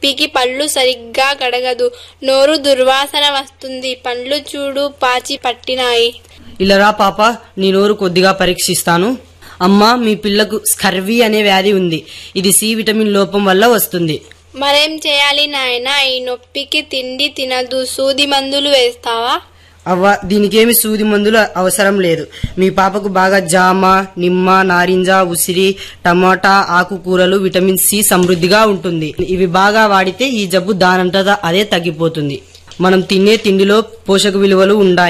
నొప్పికి పళ్ళు సరిగ్గా కడగదు నోరు దుర్వాసన వస్తుంది పండ్లు చూడు పాచి పట్టినాయి ఇలా రా పాప నీ నోరు కొద్దిగా పరీక్షిస్తాను అమ్మా మీ పిల్లకు స్కర్వీ అనే వ్యాధి ఉంది ఇది సి విటమిన్ లోపం వల్ల వస్తుంది మరేం చేయాలి నాయనా ఈ నొప్పికి తిండి తినదు సూది మందులు వేస్తావా అవ్వ దీనికేమి సూది మందులు అవసరం లేదు మీ పాపకు బాగా జామ నిమ్మ నారింజ ఉసిరి టమాటా ఆకుకూరలు విటమిన్ సి సమృద్ధిగా ఉంటుంది ఇవి బాగా వాడితే ఈ జబ్బు దానంతటా అదే తగ్గిపోతుంది మనం తినే తిండిలో పోషక విలువలు ఉన్నాయి